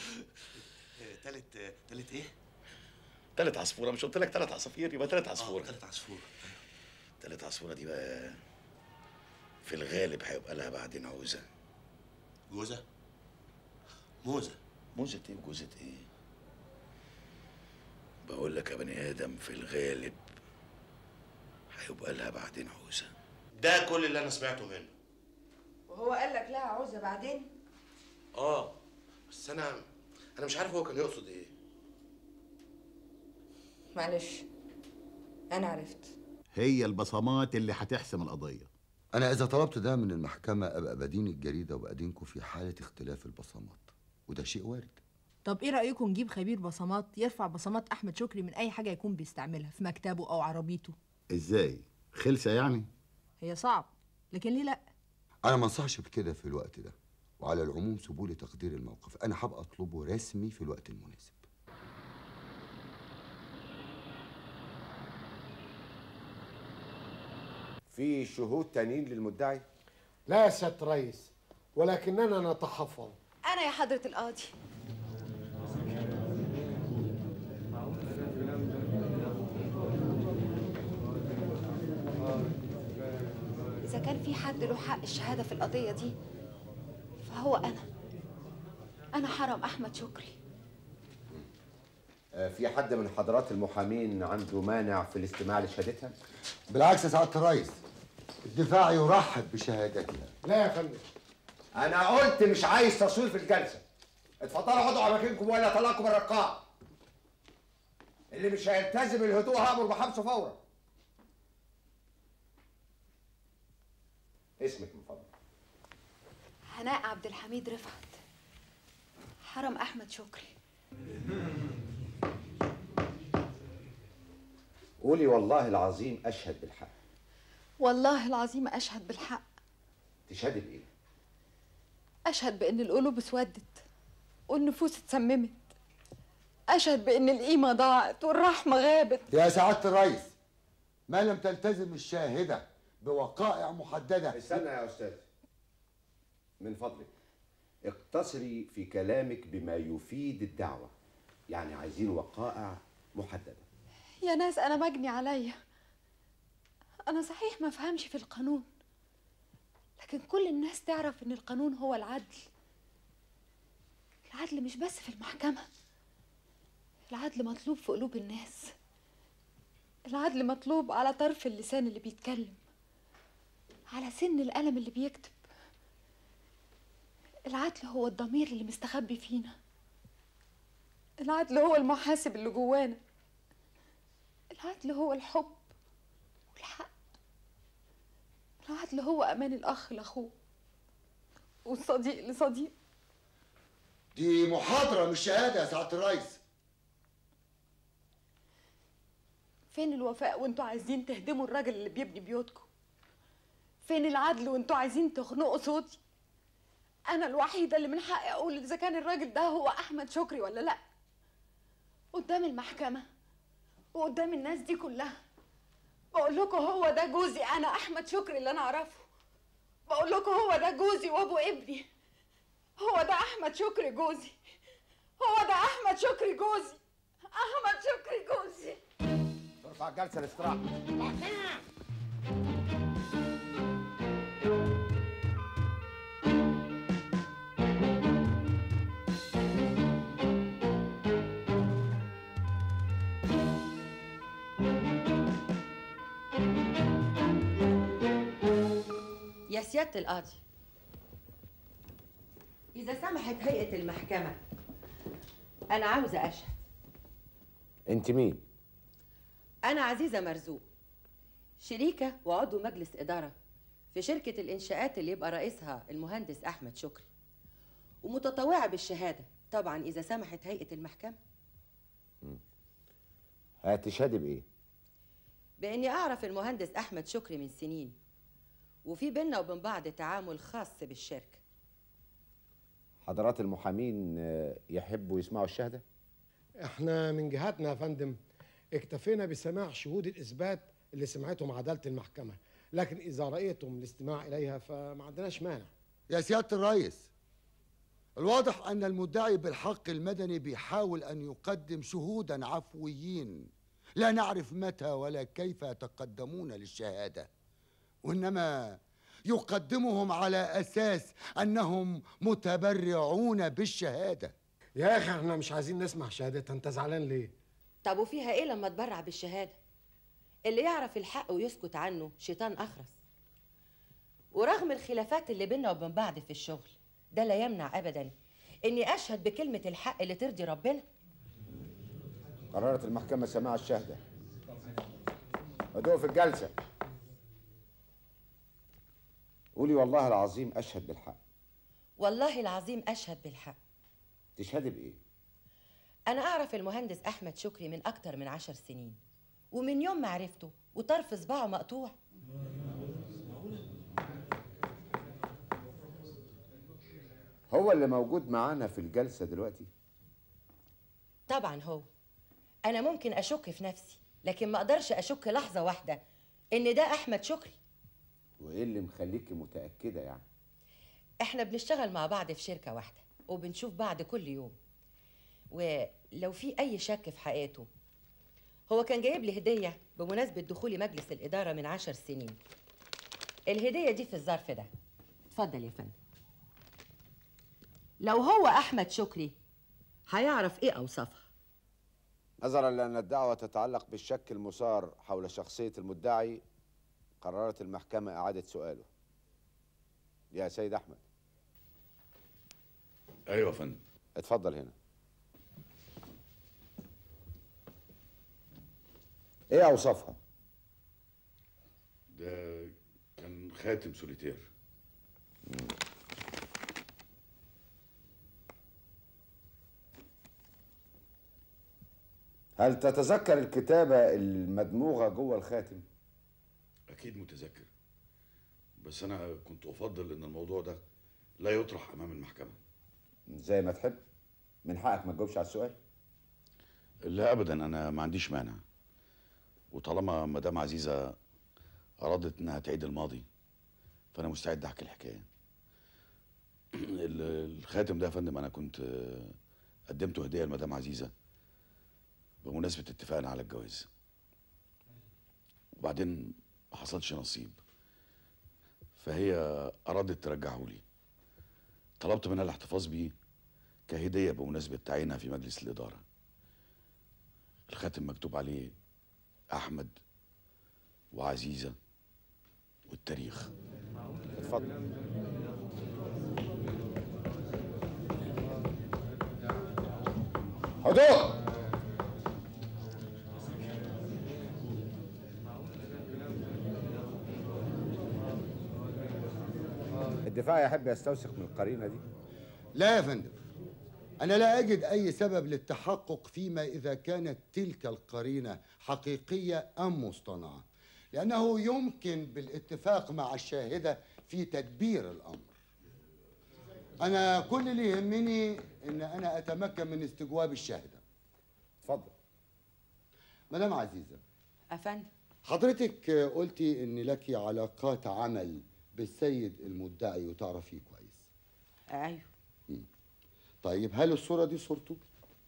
تالت تالت ايه؟ تالت عصفوره مش قلت لك تلات عصافير يبقى تلات عصفوره تالت عصفور تالت عصفوره دي بقى في الغالب هيبقى لها بعدين عوزه جوزة موزة موزة ايه وجوزة ايه؟ بقول لك يا بني ادم في الغالب هيبقى لها بعدين عوزه ده كل اللي انا سمعته منه وهو قال لك لها عوزه بعدين اه بس انا انا مش عارف هو كان يقصد ايه معلش انا عرفت هي البصمات اللي هتحسم القضية أنا إذا طلبت ده من المحكمة أبقى بدين الجريدة وبأدينكم في حالة اختلاف البصمات وده شيء وارد طب ايه رايكم نجيب خبير بصمات يرفع بصمات احمد شكري من اي حاجه يكون بيستعملها في مكتبه او عربيته ازاي خلسة يعني هي صعب لكن ليه لا أنا ما انصحش بكده في الوقت ده وعلى العموم سيبوا لي تقدير الموقف أنا هبقى أطلبه رسمي في الوقت المناسب في شهود تانيين للمدعي لا يا سيادة رئيس ولكننا نتحفظ أنا يا حضرة القاضي إذا كان في حد له حق الشهادة في القضية دي فهو أنا أنا حرم أحمد شكري آه، في حد من حضرات المحامين عنده مانع في الاستماع لشهادتها بالعكس يا سعادة الرئيس الدفاع يرحب بشهادتها لا يا فندم انا قلت مش عايز تصوير في الجلسه اتفضلوا اقعدوا على مكانكم ولا طلعكم من القاعه اللي مش هيلتزم الهدوء هامر بحبسه فورا اسمك من فضلك هناء عبد الحميد رفعت حرم احمد شكري قولي والله العظيم اشهد بالحق والله العظيم اشهد بالحق تشهدي بايه اشهد بان القلوب اسودت والنفوس اتسممت اشهد بان القيمه ضاعت والرحمه غابت يا سعادة الرئيس ما لم تلتزم الشاهدة بوقائع محددة استنى يا استاذ من فضلك اقتصري في كلامك بما يفيد الدعوه يعني عايزين وقائع محدده يا ناس انا مجني عليا انا صحيح ما فهمش في القانون لكن كل الناس تعرف ان القانون هو العدل العدل مش بس في المحكمه العدل مطلوب في قلوب الناس العدل مطلوب على طرف اللسان اللي بيتكلم على سن القلم اللي بيكتب العدل هو الضمير اللي مستخبي فينا العدل هو المحاسب اللي جوانا العدل هو الحب والحق العدل هو امان الاخ لاخوه والصديق لصديق دي محاضرة مش شهادة يا سعادة الرئيس فين الوفاء وانتوا عايزين تهدموا الراجل اللي بيبني بيوتكم فين العدل وانتوا عايزين تخنقوا صوتي انا الوحيده اللي من حقي اقول اذا كان الراجل ده هو احمد شكري ولا لا قدام المحكمه وقدام الناس دي كلها بقول لكم هو ده جوزي انا احمد شكري اللي انا اعرفه بقول لكم هو ده جوزي وابو ابني هو ده احمد شكري جوزي هو ده احمد شكري جوزي احمد شكري جوزي ترفع جلسه الاستراحه يا سيادة القاضي إذا سمحت هيئة المحكمة أنا عاوزة أشهد انت مين أنا عزيزة مرزوق شريكة وعضو مجلس إدارة في شركة الإنشاءات اللي يبقى رئيسها المهندس أحمد شكري ومتطوعة بالشهادة طبعا إذا سمحت هيئة المحكمة هتشهدي بايه بإني أعرف المهندس أحمد شكري من سنين وفي بينا وبين بعض تعامل خاص بالشركة حضرات المحامين آه، يحبوا يسمعوا الشهاده احنا من جهاتنا يا فندم اكتفينا بسماع شهود الاثبات اللي سمعتهم عداله المحكمه لكن اذا رايتم الاستماع اليها فما عندناش مانع يا سيادة الرئيس الواضح أن المدعي بالحق المدني بيحاول أن يقدم شهودا عفويين لا نعرف متى ولا كيف يتقدمون للشهادة وإنما يقدمهم على أساس أنهم متبرعون بالشهادة يا اخي احنا مش عايزين نسمع شهادتها انت زعلان ليه طب وفيها إيه لما تبرع بالشهادة اللي يعرف الحق ويسكت عنه شيطان أخرس ورغم الخلافات اللي بينا وبين بعض في الشغل ده لا يمنع أبدا إني أشهد بكلمة الحق اللي ترضي ربنا قررت المحكمه سماع الشهاده هدوء في الجلسه قولي والله العظيم اشهد بالحق والله العظيم أشهد بالحق تشهدي بايه أنا أعرف المهندس أحمد شكري من أكتر من عشر سنين ومن يوم ما عرفته وطرف صباعه مقطوع هو اللي موجود معانا في الجلسه دلوقتي طبعا هو أنا ممكن أشك في نفسي لكن ما أقدرش أشك لحظة واحدة إن ده أحمد شكري وايه اللي مخليكي متاكده يعني إحنا بنشتغل مع بعض في شركة واحدة وبنشوف بعض كل يوم ولو في أي شك في حقيقته هو كان جايب لي هدية بمناسبة دخولي مجلس الإدارة من عشر سنين الهدية دي في الظرف ده اتفضل يا فندم لو هو أحمد شكري هيعرف إيه أوصافها نظرا لان الدعوه تتعلق بالشك المثار حول شخصيه المدعي قررت المحكمه اعاده سؤاله يا سيد احمد ايوه يا فندم اتفضل هنا ايه اوصافها ده كان خاتم سوليتير هل تتذكر الكتابة المدموغة جوه الخاتم؟ اكيد متذكر بس انا كنت افضل ان الموضوع ده لا يطرح امام المحكمه زي ما تحب من حقك ما تجاوبش على السؤال لا ابدا انا ما عنديش مانع وطالما مدام عزيزه ارادت انها تعيد الماضي فانا مستعد احكي الحكايه ال- الخاتم ده يا فندم انا كنت آه، قدمته هديه لمدام عزيزه بمناسبه اتفاقنا على الجواز وبعدين ما حصلش نصيب فهي ارادت ترجعه لي طلبت منها الاحتفاظ بيه كهديه بمناسبه تعيينها في مجلس الاداره الخاتم مكتوب عليه احمد وعزيزه والتاريخ اتفضل هدوء الدفاع يحب يستوثق من القرينة دي لا يا فندم أنا لا أجد أي سبب للتحقق فيما إذا كانت تلك القرينة حقيقية أم مصطنعة لأنه يمكن بالاتفاق مع الشاهدة في تدبير الأمر أنا كل اللي يهمني إن أنا أتمكن من استجواب الشاهدة اتفضل مدام عزيزة افندم حضرتك قلتي إن لك علاقات عمل بالسيد المدعي وتعرفيه كويس ايوه طيب هل الصورة دي صورته؟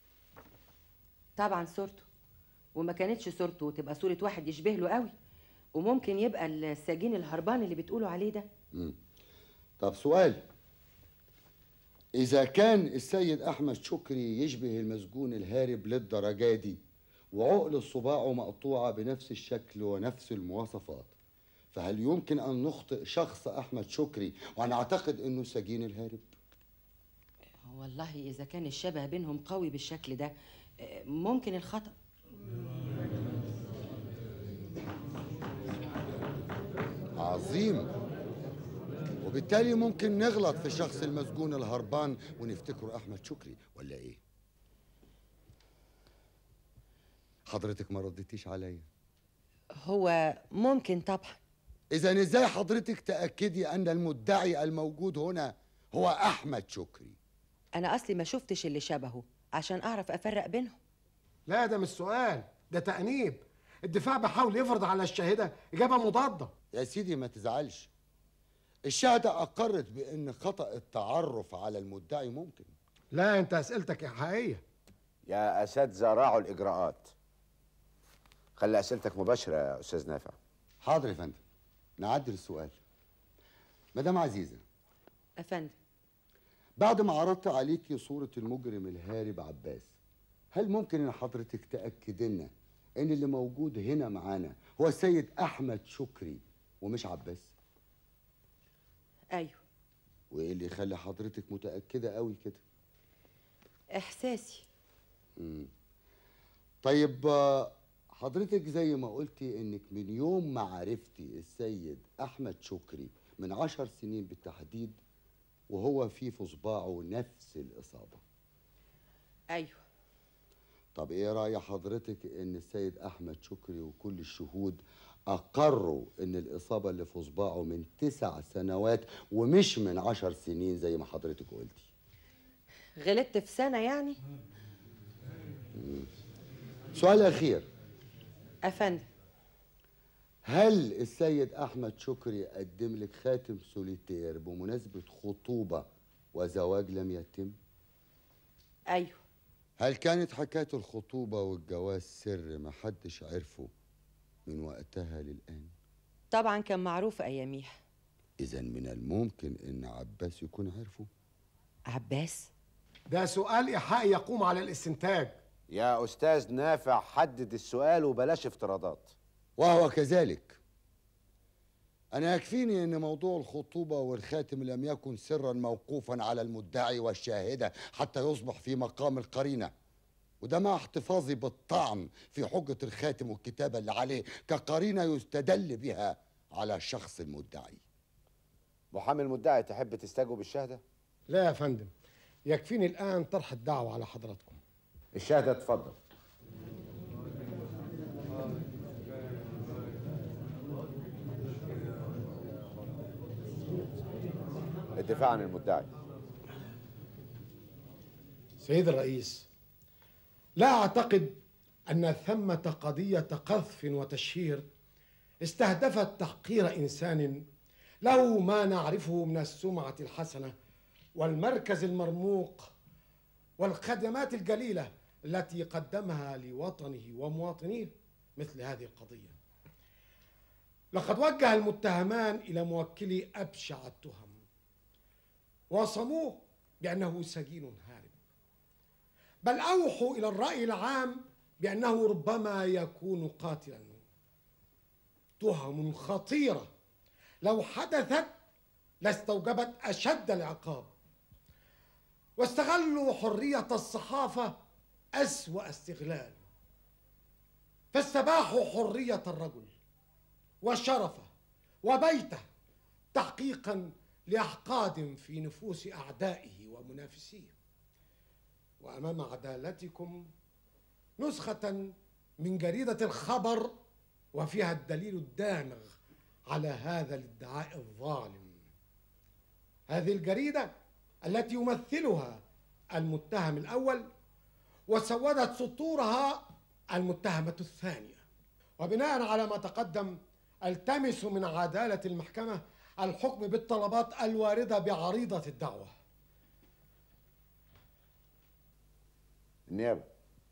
طبعا صورته وما كانتش صورته تبقى صورة واحد يشبه له قوي وممكن يبقى السجين الهربان اللي بتقولوا عليه ده مم. طب سؤال إذا كان السيد أحمد شكري يشبه المسجون الهارب للدرجة دي وعقل صباعه مقطوعة بنفس الشكل ونفس المواصفات فهل يمكن أن نخطئ شخص أحمد شكري ونعتقد أنه سجين الهارب؟ والله اذا كان الشبه بينهم قوي بالشكل ده آه، ممكن الخطأ عظيم وبالتالي ممكن نغلط في شخص المسجون الهربان ونفتكره أحمد شكري ولا إيه؟ حضرتك ما ردتيش عليا هو ممكن طبعا إذا إزاي حضرتك تأكدي أن المدعي الموجود هنا هو أحمد شكري؟ انا اصلي ما شفتش اللي شبهه عشان اعرف افرق بينهم لا ده مش سؤال ده تأنيب الدفاع بيحاول يفرض على الشاهدة إجابة مضادة يا سيدي ما تزعلش الشهادة أقرت بأن خطأ التعرف على المدعي ممكن لا أنت أسئلتك حقيقية يا أساتذة راعوا الإجراءات خلي أسئلتك مباشرة يا أستاذ نافع حاضر يا فندم نعدل السؤال مدام عزيزة افندم بعد ما عرضت عليكي صورة المجرم الهارب عباس هل ممكن ان حضرتك تأكد لنا ان اللي موجود هنا معانا هو السيد احمد شكري ومش عباس ايوه وايه اللي يخلي حضرتك متأكدة قوي كده احساسي مم. طيب آه، حضرتك زي ما قلتي انك من يوم ما عرفتي السيد احمد شكري من عشر سنين بالتحديد وهو في في صباعه نفس الاصابه ايوه طب ايه راي حضرتك ان السيد احمد شكري وكل الشهود اقروا ان الاصابه اللي في صباعه من تسع سنوات ومش من عشر سنين زي ما حضرتك قلتي غلطت في سنه يعني سؤال اخير افندم هل السيد احمد شكري قدم لك خاتم سوليتير بمناسبه خطوبه وزواج لم يتم ايوه هل كانت حكايه الخطوبه والجواز سر ما حدش عرفه من وقتها للان طبعا كان معروف اياميها اذا من الممكن ان عباس يكون عرفه عباس ده سؤال إيحائي يقوم على الاستنتاج يا أستاذ نافع حدد السؤال وبلاش افتراضات وهو كذلك أنا يكفيني أن موضوع الخطوبة والخاتم لم يكن سرا موقوفا على المدعي والشاهدة حتى يصبح في مقام القرينة وده مع احتفاظي بالطعن في حجة الخاتم والكتابة اللي عليه كقرينة يستدل بها على الشخص المدعي محامي المدعي تحب تستجوب الشهده لا يا فندم يكفيني الآن طرح الدعوة على حضراتكم الشهده اتفضل الدفاع عن المدعي سيد الرئيس لا أعتقد أن ثمة قضية قذف وتشهير استهدفت تحقير إنسان له ما نعرفه من السمعة الحسنة والمركز المرموق والخدمات الجليلة التي قدمها لوطنه ومواطنيه مثل هذه القضية لقد وجه المتهمان إلى موكلي أبشع التهم وصموه بأنه سجين هارب بل أوحوا إلى الرأي العام بأنه ربما يكون قاتلا تهم خطيرة لو حدثت لاستوجبت أشد العقاب واستغلوا حرية الصحافة أسوأ استغلال فاستباحوا حرية الرجل وشرفه وبيته تحقيقا لأحقاد في نفوس أعدائه ومنافسيه وأمام عدالتكم نسخة من جريدة الخبر وفيها الدليل الدامغ على هذا الادعاء الظالم هذه الجريدة التي يمثلها المتهم الأول وسودت سطورها المتهمة الثانية وبناء على ما تقدم التمس من عدالة المحكمة الحكم بالطلبات الواردة بعريضة الدعوة النيابه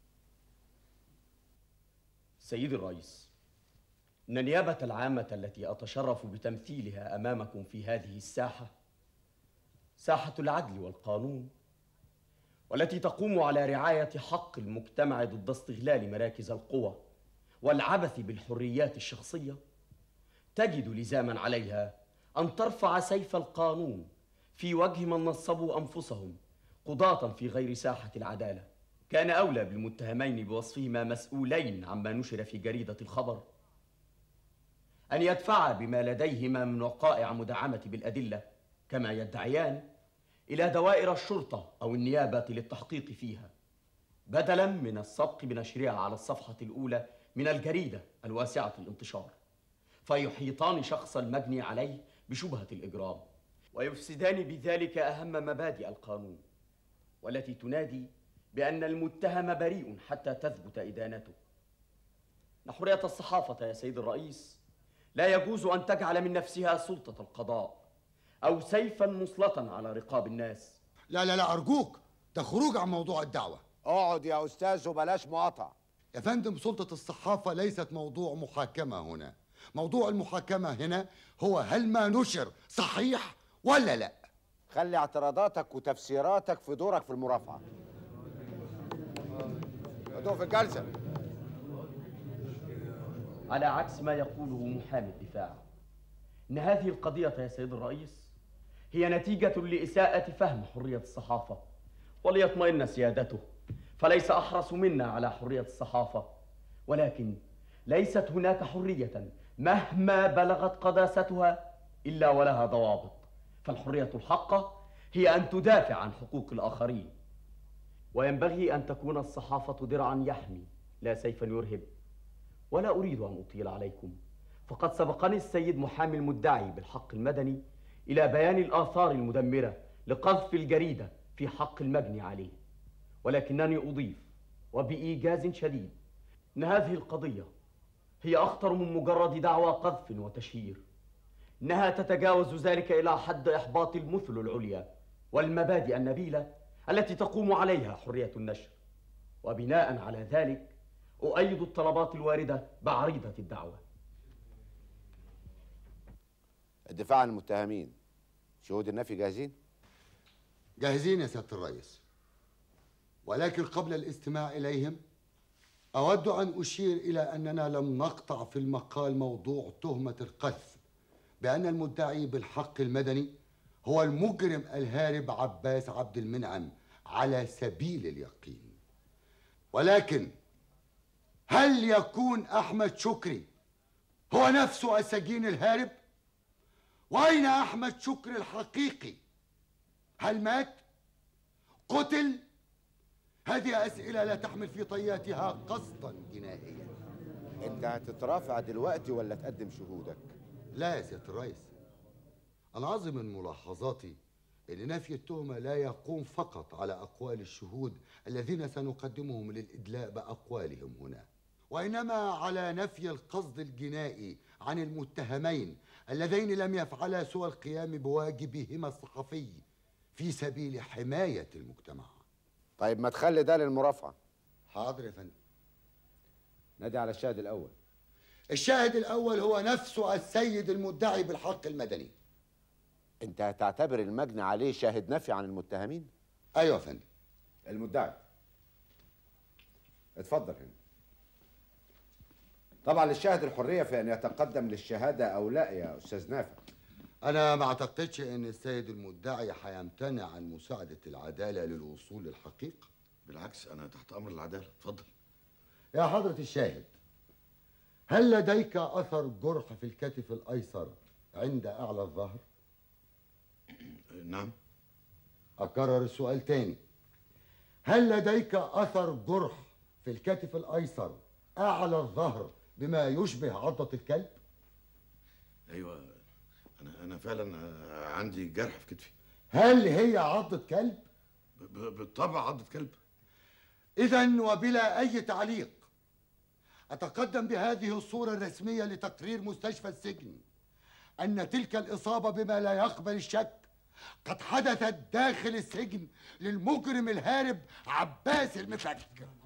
سيدي الرئيس إن النيابة العامة التي أتشرف بتمثيلها أمامكم في هذه الساحة ساحة العدل والقانون والتي تقوم على رعاية حق المجتمع ضد استغلال مراكز القوى والعبث بالحريات الشخصية تجد لزاما عليها أن ترفع سيف القانون في وجه من نصبوا أنفسهم قضاة في غير ساحة العدالة كان أولى بالمتهمين بوصفهما مسؤولين عما نشر في جريدة الخبر أن يدفعا بما لديهما من وقائع مدعمة بالأدلة كما يدعيان إلى دوائر الشرطة أو النيابة للتحقيق فيها بدلا من السبق بنشرها على الصفحة الأولى من الجريدة الواسعة الانتشار فيحيطان شخص المجني عليه بشبهة الإجرام ويفسدان بذلك أهم مبادئ القانون والتي تنادي بأن المتهم بريء حتى تثبت إدانته إن حرية الصحافة يا سيد الرئيس لا يجوز أن تجعل من نفسها سلطة القضاء أو سيفا مسلطا على رقاب الناس لا لا لا أرجوك ده خروج عن موضوع الدعوة اقعد يا أستاذ وبلاش مقاطعة يا فندم سلطة الصحافة ليست موضوع محاكمة هنا موضوع المحاكمة هنا هو هل ما نشر صحيح ولا لا خلي اعتراضاتك وتفسيراتك في دورك في المرافعة هدوء في الجلسة على عكس ما يقوله محامي الدفاع إن هذه القضية يا سيد الرئيس هي نتيجة لإساءة فهم حرية الصحافة وليطمئن سيادته فليس أحرص منا على حرية الصحافة ولكن ليست هناك حرية مهما بلغت قداستها إلا ولها ضوابط فالحرية الحقة هي أن تدافع عن حقوق الآخرين وينبغي أن تكون الصحافة درعا يحمي لا سيفا يرهب ولا أريد أن أطيل عليكم فقد سبقني السيد محامي المدعي بالحق المدني إلى بيان الآثار المدمرة لقذف الجريدة في حق المجني عليه ولكنني أضيف وبإيجاز شديد أن هذه القضية هي أخطر من مجرد دعوى قذف وتشهير إنها تتجاوز ذلك إلى حد إحباط المثل العليا والمبادئ النبيلة التي تقوم عليها حرية النشر وبناء على ذلك أؤيد الطلبات الواردة بعريضة الدعوة الدفاع عن المتهمين شهود النفي جاهزين جاهزين يا سيادة الرئيس ولكن قبل الاستماع إليهم أود أن أشير إلى أننا لم نقطع في المقال موضوع تهمة القذف بأن المدعي بالحق المدني هو المجرم الهارب عباس عبد المنعم على سبيل اليقين ولكن هل يكون أحمد شكري هو نفسه السجين الهارب؟ واين احمد شكري الحقيقي هل مات قتل هذه اسئله لا تحمل في طياتها قصدا جنائيا انت هتترافع دلوقتي ولا تقدم شهودك لا يا سياده الرئيس انا عايز من ملاحظاتي ان نفي التهمه لا يقوم فقط على اقوال الشهود الذين سنقدمهم للادلاء باقوالهم هنا وانما على نفي القصد الجنائي عن المتهمين اللذين لم يفعلا سوى القيام بواجبهما الصحفي في سبيل حمايه المجتمع طيب ما تخلي ده للمرافعه حاضر يا فندم نادي على الشاهد الاول الشاهد الاول هو نفسه السيد المدعي بالحق المدني انت هتعتبر المجني عليه شاهد نفي عن المتهمين ايوه يا فندم المدعي اتفضل هنا طبعا للشاهد الحريه في ان يتقدم للشهاده او لا يا استاذ نافع انا ما اعتقدش ان السيد المدعي هيمتنع عن مساعده العداله للوصول للحقيقه بالعكس انا تحت امر العداله اتفضل يا حضره الشاهد هل لديك اثر جرح في الكتف الايسر عند اعلى الظهر نعم اكرر السؤال تاني هل لديك اثر جرح في الكتف الايسر اعلى الظهر بما يشبه عضه الكلب ايوه انا انا فعلا آه، عندي جرح في كتفي هل هي عضه كلب ب- ب- بالطبع عضة كلب اذا وبلا اي تعليق اتقدم بهذه الصوره الرسميه لتقرير مستشفى السجن ان تلك الاصابه بما لا يقبل الشك قد حدثت داخل السجن للمجرم الهارب عباس المفك